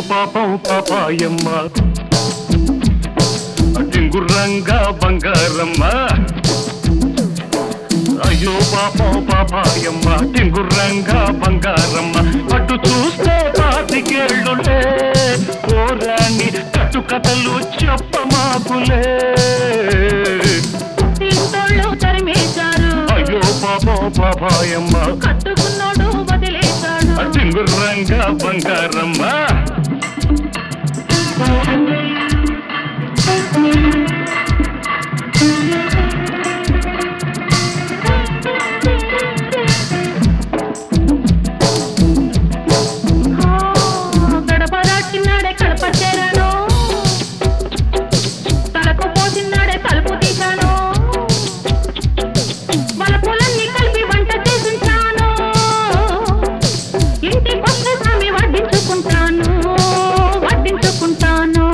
పాపం పాపాయమ్మ టింగుర్రంగా బంగారమ్మ అయ్యో పాపం పాపాయమ్మ టింగుర్రంగా బంగారమ్మ అటు చూస్తే పాతికేళ్ళులే పోరాని కట్టు కథలు చెప్పమాకులే తీర్థోళ్ళు తరిమేశారు అయ్యో పాపం పాపాయమ్మ కట్టుకున్నోడు వదిలేశాడు టింగుర్రంగా బంగారమ్మ ఆ, గడప దాటినాడే కడప చేరాను తలకు పోసినాడే తలుపు తీశాను వలపులన్నీ కలిపి వంట చేసించాను ఇంటికొస్తే స్వామి వడ్డించుకుంటాను వడ్డించుకుంటాను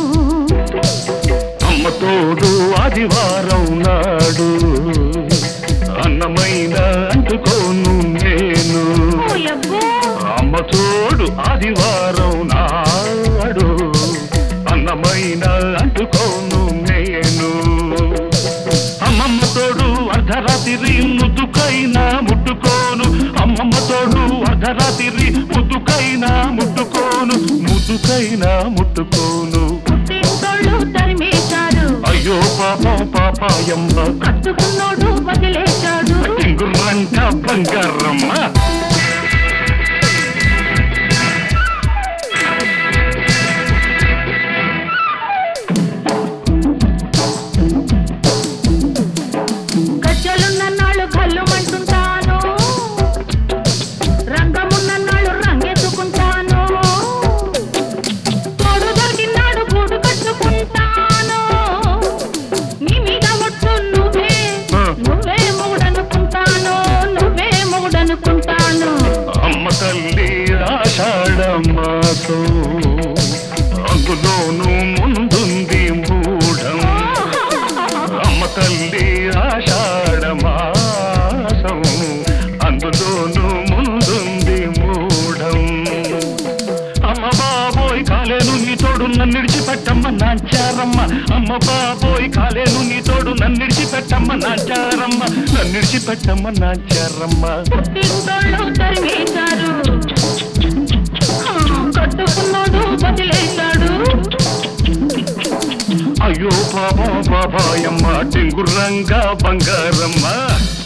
అమ్మ తోడు ఆదివారం నాడు అన్నమైన అంటుకోను నేను ఓయబ్బో అమ్మ తోడు ఆదివారం నాడు అన్నమైన అంటుకోను నేను అమ్మమ్మ తోడు అర్ధరాత్రి ముద్దుకైనా ముట్టుకోను అమ్మమ్మ తోడు అర్ధరాత్రి ముద్దుకైనా ముట్టుకోను ముద్దుకైనా ముట్టుకోను తీర్థోళ్ళు తరిమేశారు అయ్యో పాపం పాపాయమ్మ కట్టుకున్నోడు వదిలేశాడు టింగుర్రంట బంగారమ్మ గజ్జలున్న నాళ్ళు కళ్ళుమంటుంటాను రంగమున్న నాళ్ళు రంగెత్తుకుంటాను తోడు దొరికినాడు గూడు కట్టుకుంటాను నీ మీద ఒట్టు నువ్వే ఆ. నువ్వే మొగుడనుకుంటాను నువ్వే మొగుడనుకుంటాను అమ్మ తల్లి ఆషాఢ మాసం అందులోనూ ముందుంది మూఢం అమ్మ తల్లి ఆషాఢ మాసం అందులోనూ ముందుంది మూఢం అమ్మ బాబోయ్ కాలేను నీ తోడు నన్ను విడిచిపెట్టమ్మ నాంచారమ్మ అమ్మ బాబోయ్ కాలేను నీ తోడు నన్ను విడిచిపెట్టమ్మ నాంచారమ్మ నన్ను విడిచిపెట్టమ్మ నాంచారమ్మ పుట్టింటోళ్ళు తరిమేశారు ఆ, కట్టుకున్నోడు వదిలేశాడు అయ్యో పాపం బాబాయమ్మ టింగుర్రంగా బంగారమ్మ